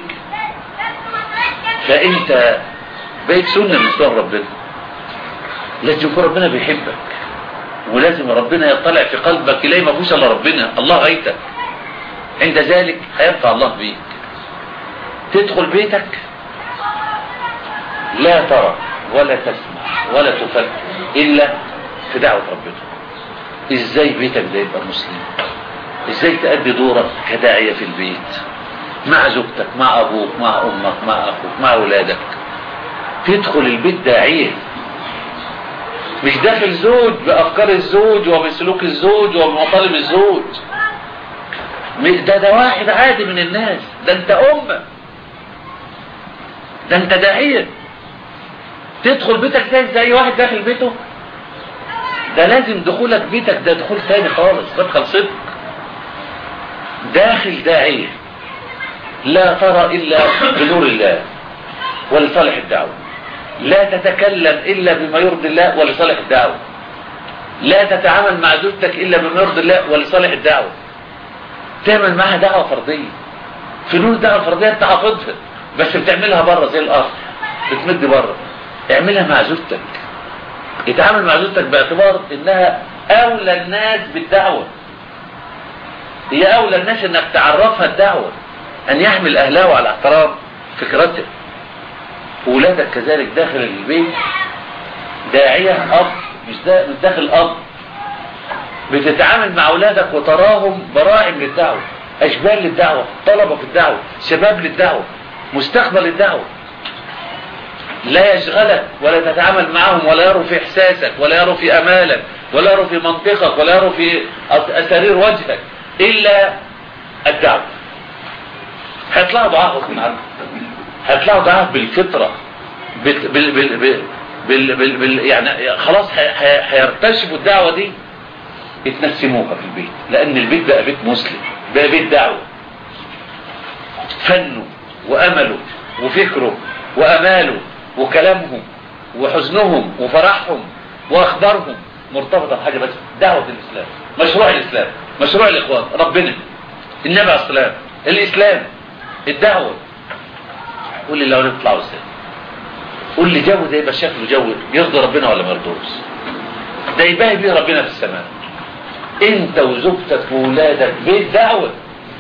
[SPEAKER 1] فانت بقيت سنة من سنن ربنا لازم يكون ربنا بيحبك ولازم ربنا يطلع في قلبك يلاقي ما فيش الا ربنا الله غايتك عند ذلك هيبقى الله بيك تدخل بيتك لا ترى ولا تسمع ولا تفكر الا في دعوة ربنا ازاي بيتك ده يبقى مسلم ازاي تأدي دورك كداعية في البيت مع زوجتك مع ابوك مع امك مع اخوك مع اولادك تدخل البيت داعية مش داخل زوج بافكار الزوج وبسلوك الزوج وبمطالب الزوج ده ده واحد عادي من الناس ده انت امه ده انت داعية تدخل بيتك زي زي واحد داخل بيته ده لازم دخولك بيتك ده دخول تاني خالص مدخل صدق داخل داعية لا ترى إلا بنور الله ولصالح الدعوة لا تتكلم إلا بما يرضي الله ولصالح الدعوة لا تتعامل مع زوجتك إلا بما يرضي الله ولصالح الدعوة تعمل معها دعوة فردية فنون الدعوة الفردية انت حافظها بس بتعملها بره زي الأرض بتمد بره اعملها مع زوجتك يتعامل مع زوجتك باعتبار انها اولى الناس بالدعوة هي اولى الناس انك تعرفها الدعوة ان يحمل اهله على احترام فكرته ولادك كذلك داخل البيت داعية اب مش, دا مش داخل اب بتتعامل مع اولادك وتراهم براعم للدعوة اشبال للدعوة طلبة في الدعوة شباب للدعوة مستقبل الدعوة لا يشغلك ولا تتعامل معهم ولا يروا في احساسك ولا يروا في امالك ولا يروا في منطقك ولا يروا في اسارير وجهك الا الدعوة هيطلعوا ضعاف غصب عنك هيطلعوا ضعاف بالفطرة بال بال بال بال بال بال بال يعني خلاص هيرتشفوا الدعوة دي يتنسموها في البيت لان البيت بقى بيت مسلم بقى بيت دعوة فنه وامله وفكره واماله وكلامهم وحزنهم وفرحهم واخبارهم مرتبطة بحاجة بس دعوة الاسلام مشروع الاسلام مشروع الاخوان ربنا النبي عليه الصلاة الاسلام الدعوة قول لي لو نطلعوا ازاي قول لي جو ده يبقى شكله جو يرضي ربنا ولا ما يرضوش ده يباهي بيه ربنا في السماء انت وزوجتك وولادك بيت دعوة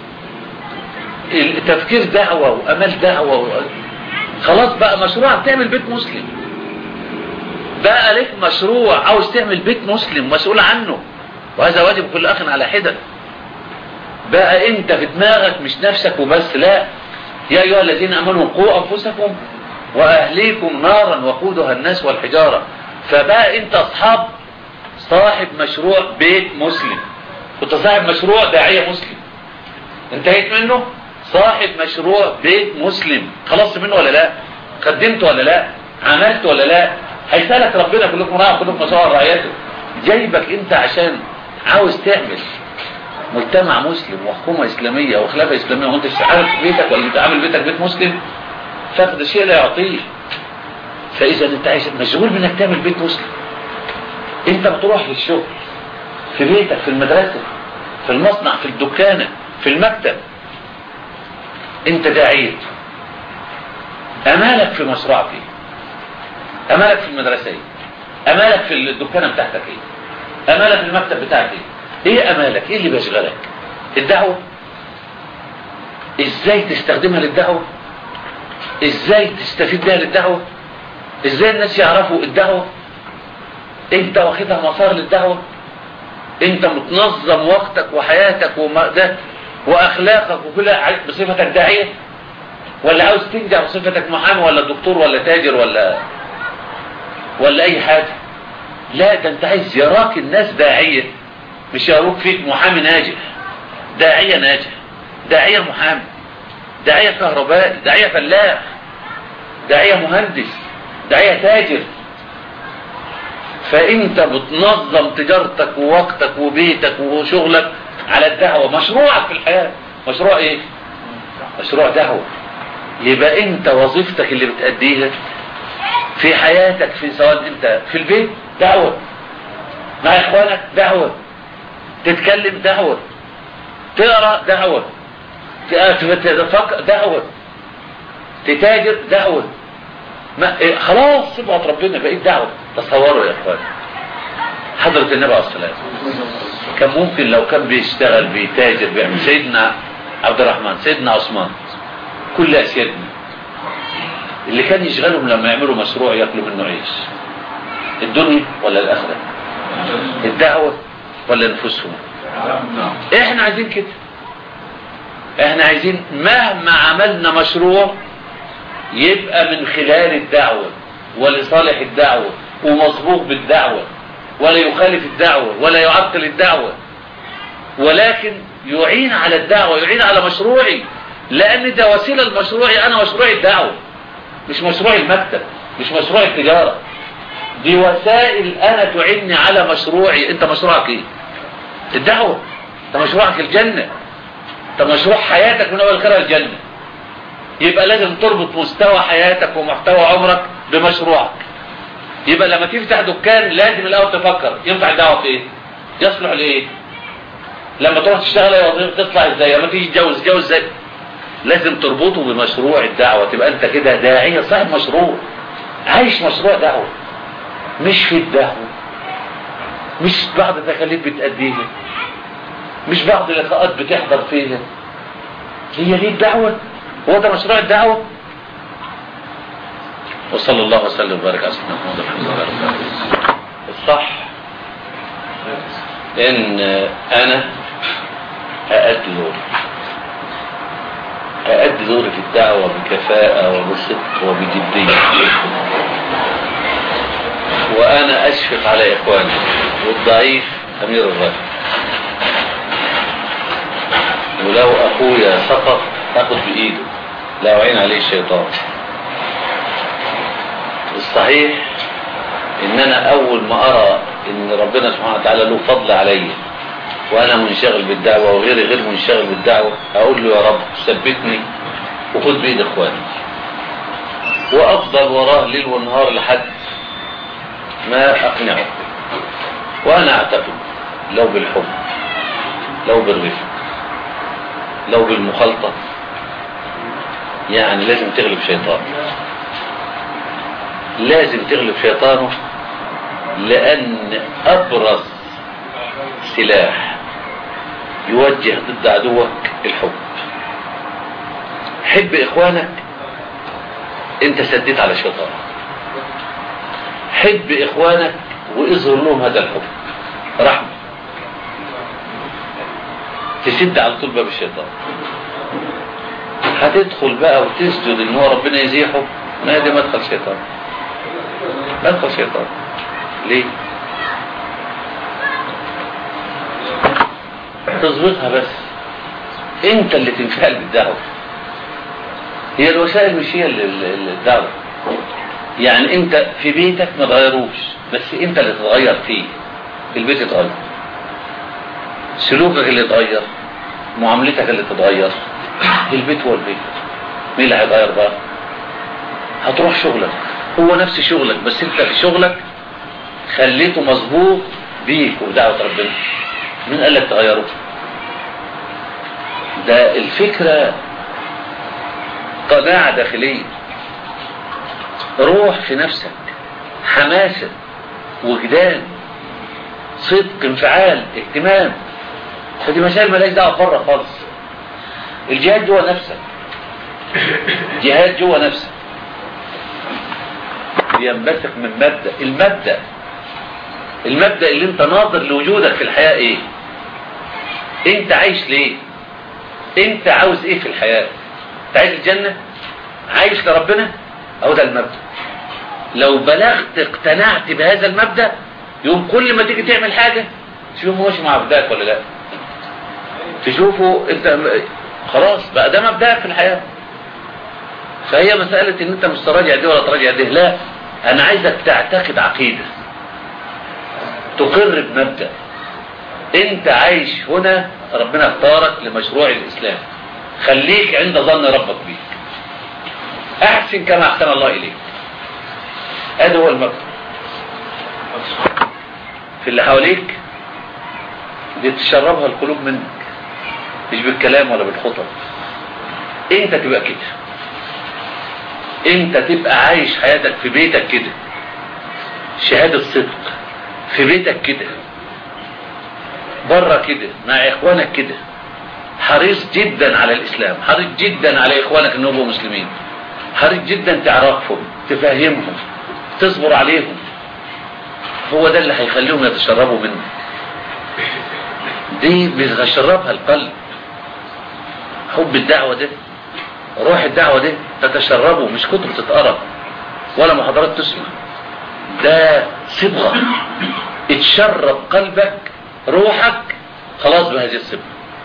[SPEAKER 1] التفكير دعوة وامال دعوة و... خلاص بقى مشروع تعمل بيت مسلم بقى لك مشروع عاوز تعمل بيت مسلم مسؤول عنه وهذا واجب كل اخ على حدة بقى انت في دماغك مش نفسك وبس لا يا ايها الذين امنوا قوا انفسكم واهليكم نارا وقودها الناس والحجارة فبقى انت اصحاب صاحب مشروع بيت مسلم كنت صاحب مشروع داعية مسلم انتهيت منه صاحب مشروع بيت مسلم خلصت منه ولا لا قدمت ولا لا عملت ولا لا هيسألك ربنا كلكم راعوا كلكم مسؤول رعايته جايبك انت عشان عاوز تعمل مجتمع مسلم وحكومة اسلامية وخلافة اسلامية وانت عامل بيتك ولا انت عامل بيتك بيت مسلم فاقد الشيء لا يعطيه فاذا انت عايز مشغول بانك تعمل بيت مسلم انت بتروح للشغل في بيتك في المدرسة في المصنع في الدكانة في المكتب انت داعية امالك في مشروعك ايه امالك في المدرسة ايه امالك في الدكانة بتاعتك ايه امالك في المكتب بتاعك ايه ايه امالك ايه اللي بيشغلك الدعوة ازاي تستخدمها للدعوة ازاي تستفيد بها للدعوة ازاي الناس يعرفوا الدعوة انت واخدها مسار للدعوة انت متنظم وقتك وحياتك وما ده واخلاقك وكلها بصفتك داعية ولا عاوز تنجح بصفتك محامي ولا دكتور ولا تاجر ولا ولا اي حاجة لا ده انت عايز يراك الناس داعية مش يروك فيك محامي ناجح داعية ناجح داعية محامي داعية كهربائي داعية فلاح داعية مهندس داعية تاجر فانت بتنظم تجارتك ووقتك وبيتك وشغلك على الدعوة مشروعك في الحياة مشروع ايه مشروع دعوة يبقى انت وظيفتك اللي بتأديها في حياتك في سواء انت في البيت دعوة مع اخوانك دعوة تتكلم دعوة تقرأ دعوة تفكر دعوة تتاجر دعوة ما إيه خلاص سبعة ربنا بقيت دعوة تصوروا يا اخوان حضرة النبي عليه الصلاة كان ممكن لو كان بيشتغل بيتاجر بيعمل سيدنا عبد الرحمن سيدنا عثمان كل اسيادنا اللي كان يشغلهم لما يعملوا مشروع ياكلوا منه عيش الدنيا ولا الاخره الدعوه ولا نفوسهم احنا عايزين كده احنا عايزين مهما عملنا مشروع يبقى من خلال الدعوة ولصالح الدعوة ومصبوغ بالدعوة ولا يخالف الدعوة ولا يعطل الدعوة ولكن يعين على الدعوة يعين على مشروعي لأن ده وسيلة لمشروعي أنا مشروعي الدعوة مش مشروع المكتب مش مشروع التجارة دي وسائل أنا تعني على مشروعي أنت مشروعك إيه الدعوة أنت مشروعك الجنة أنت مشروع حياتك من أول خير الجنة يبقى لازم تربط مستوى حياتك ومحتوى عمرك بمشروعك يبقى لما تفتح دكان لازم الاول تفكر ينفع الدعوه في ايه يصلح لايه لما تروح تشتغل اي وظيفه تطلع ازاي لما تيجي تتجوز تتجوز ازاي لازم تربطه بمشروع الدعوه تبقى انت كده داعيه صاحب مشروع عايش مشروع دعوه مش في الدعوه مش بعض التكاليف بتأديها مش بعض اللقاءات بتحضر فيها هي دي الدعوه هو ده مشروع الدعوة وصلى الله وسلم وبارك على سيدنا محمد الحمد لله الصح ان انا أأدي دوري أأدي دوري في الدعوة بكفاءة وبصدق وبجدية وأنا أشفق على إخواني والضعيف أمير الرجل ولو أخويا سقط أخذ بإيده لا أعين عليه الشيطان الصحيح ان انا اول ما ارى ان ربنا سبحانه وتعالى له فضل علي وانا منشغل بالدعوة وغيري غير منشغل بالدعوة اقول له يا رب ثبتني وخد بايد اخواني وافضل وراه ليل ونهار لحد ما اقنعه وانا اعتقد لو بالحب لو بالرفق لو بالمخالطة يعني لازم تغلب شيطان لازم تغلب شيطانه لأن أبرز سلاح يوجه ضد عدوك الحب حب إخوانك أنت سديت على الشيطان حب إخوانك وإظهر لهم هذا الحب رحمة تسد على طول باب الشيطان هتدخل بقى وتسجد ان هو ربنا يزيحه ما دي مدخل شيطان مدخل شيطان ليه تظبطها بس انت اللي تنفعل بالدعوة هي الوسائل مش هي الدعوة يعني انت في بيتك ما تغيروش بس انت اللي تتغير فيه البيت يتغير سلوكك اللي يتغير معاملتك اللي تتغير البيت هو البيت مين اللي هيتغير بقى هتروح شغلك هو نفس شغلك بس انت في شغلك خليته مظبوط بيك وبدعوة ربنا مين قال لك تغيره ده الفكرة قناعة داخلية روح في نفسك حماسة وجدان صدق انفعال اهتمام فدي مسائل مالهاش دعوه بره خالص الجهاد جوه نفسك جهاد جوه نفسك بينبثق من مبدا المبدا المبدا اللي انت ناظر لوجودك في الحياه ايه انت عايش ليه انت عاوز ايه في الحياه انت عايز الجنه عايش لربنا أو ده المبدأ لو بلغت اقتنعت بهذا المبدأ يوم كل ما تيجي تعمل حاجة تشوفه ماشي مع مبدأك ولا لا تشوفه انت خلاص بقى ده مبدأك في الحياة فهي مسألة ان انت مش تراجع دي ولا تراجع دي لا انا عايزك تعتقد عقيدة تقر بمبدأ انت عايش هنا ربنا اختارك لمشروع الاسلام خليك عند ظن ربك بيك احسن كما احسن الله اليك هذا هو المبدأ في اللي حواليك دي تشربها القلوب منك مش بالكلام ولا بالخطب انت تبقى كده انت تبقى عايش حياتك في بيتك كده شهادة صدق في بيتك كده بره كده مع اخوانك كده حريص جدا على الاسلام حريص جدا على اخوانك انهم يبقوا مسلمين حريص جدا تعرفهم تفهمهم تصبر عليهم هو ده اللي هيخليهم يتشربوا منك دي بيشربها القلب حب الدعوة ده روح الدعوة دي تتشربه مش كتب تتقرا ولا محاضرات تسمع ده صبغة اتشرب قلبك روحك خلاص بهذه الصبغة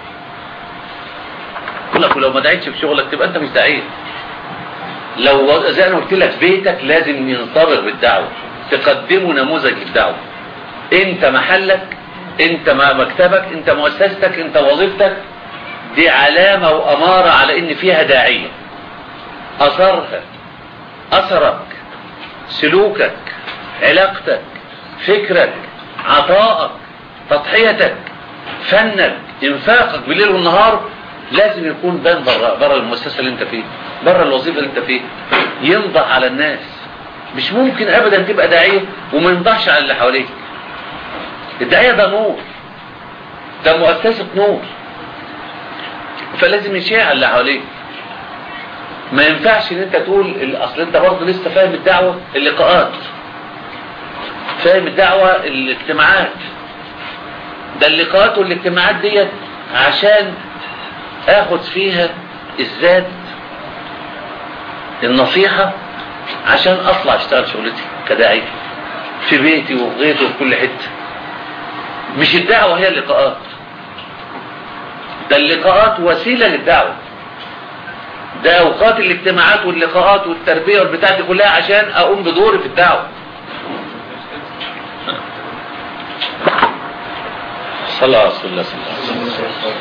[SPEAKER 1] كل لك لو ما دعيتش في شغلك تبقى انت مش داعية لو زي انا قلت لك بيتك لازم ينطبق بالدعوة تقدمه نموذج الدعوة انت محلك انت مكتبك انت مؤسستك انت وظيفتك دي علامة وأمارة على إن فيها داعية أثرها أثرك سلوكك علاقتك فكرك عطائك تضحيتك فنك انفاقك بالليل والنهار لازم يكون بان بره بره المؤسسه اللي انت فيه بره الوظيفه اللي انت فيه ينضح على الناس مش ممكن ابدا تبقى داعيه وما ينضحش على اللي حواليك الداعيه ده نور ده مؤسسه نور فلازم يشيع اللي حواليك ما ينفعش ان انت تقول اصل انت برضه لسه فاهم الدعوه اللقاءات فاهم الدعوه الاجتماعات ده اللقاءات والاجتماعات ديت عشان اخد فيها الذات النصيحة عشان اطلع اشتغل شغلتي كداعي في بيتي وفي غيري وفي كل حتة مش الدعوة هي اللقاءات ده اللقاءات وسيلة للدعوة ده اوقات الاجتماعات واللقاءات والتربية والبتاع دي كلها عشان اقوم بدوري في الدعوة صلى على رسول الله صلى الله عليه وسلم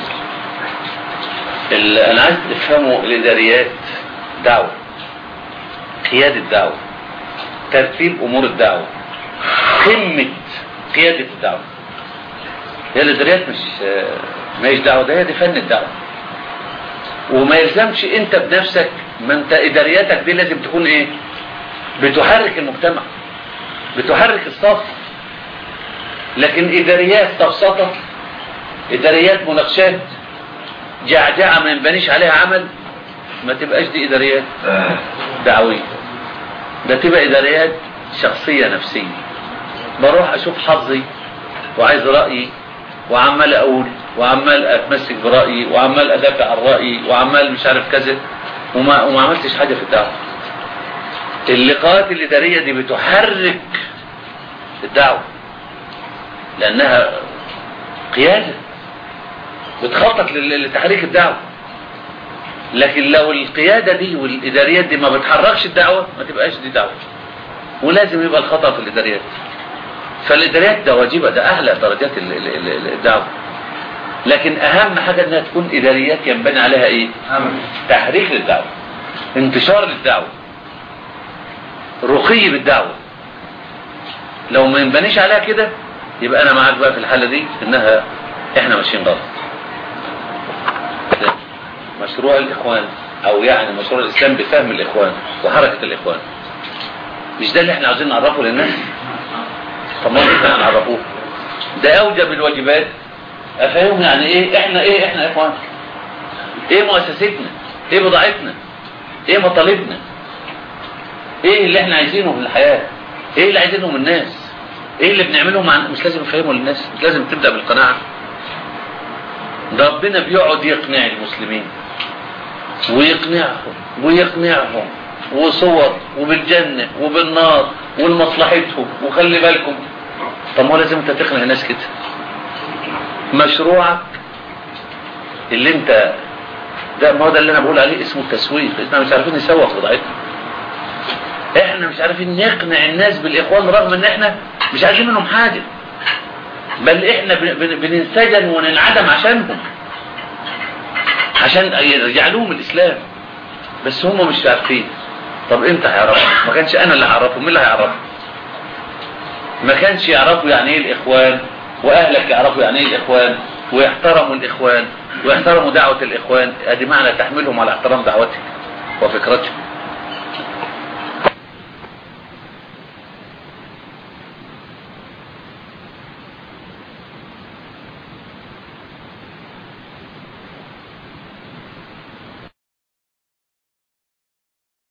[SPEAKER 1] انا عايز تفهموا الاداريات دعوة قيادة دعوة ترتيب امور الدعوة قمة قيادة الدعوة هي الاداريات مش ما هيش دعوة ده هي دي فن الدعوة وما يلزمش انت بنفسك ما انت ادارياتك دي لازم تكون ايه بتحرك المجتمع بتحرك الصف لكن اداريات تبسطة اداريات مناقشات جعجعة ما ينبنيش عليها عمل ما تبقاش دي اداريات دعوية ده تبقى اداريات شخصية نفسية بروح اشوف حظي وعايز رأيي وعمال اقول وعمال اتمسك برأيي وعمال ادافع عن رأيي وعمال مش عارف كذا وما, وما عملتش حاجة في الدعوة اللقاءات الادارية دي بتحرك الدعوة لانها قيادة بتخطط لتحريك الدعوة لكن لو القيادة دي والإداريات دي ما بتحركش الدعوة ما تبقاش دي دعوة ولازم يبقى الخطأ في الإداريات فالإداريات ده واجبة ده أعلى درجات الدعوة لكن أهم حاجة أنها تكون إداريات ينبني عليها إيه تحريك للدعوة انتشار للدعوة رقي بالدعوة لو ما ينبنيش عليها كده يبقى أنا معاك بقى في الحالة دي إنها إحنا ماشيين غلط مشروع الإخوان أو يعني مشروع الإسلام بفهم الإخوان وحركة الإخوان مش ده اللي احنا عاوزين نعرفه للناس طب ما احنا هنعرفوه ده أوجب الواجبات أفهمهم يعني إيه إحنا إيه إحنا إخوان إيه مؤسستنا إيه بضاعتنا إيه مطالبنا إيه اللي احنا عايزينه في الحياة إيه اللي عايزينه من الناس إيه اللي بنعمله مع مش لازم نفهمه للناس مش لازم تبدأ بالقناعة ده ربنا بيقعد يقنع المسلمين ويقنعهم ويقنعهم وصور وبالجنة وبالنار ولمصلحتهم وخلي بالكم طب ما هو لازم انت تقنع الناس كده مشروعك اللي انت ده ما هو ده اللي انا بقول عليه اسمه التسويق احنا مش عارفين نسوق بضاعتنا احنا مش عارفين نقنع الناس بالاخوان رغم ان احنا مش عايزين منهم حاجة بل احنا بن- بن- بننسجن وننعدم عشانهم عشان يرجع لهم الاسلام بس هم مش عارفين طب امتى هيعرفوا ما كانش انا اللي هعرفهم مين اللي هيعرفهم ما كانش يعرفوا يعني ايه الاخوان واهلك يعرفوا يعني ايه الاخوان ويحترموا الاخوان ويحترموا دعوة الاخوان ادي معنى تحملهم على احترام دعوتك وفكرتك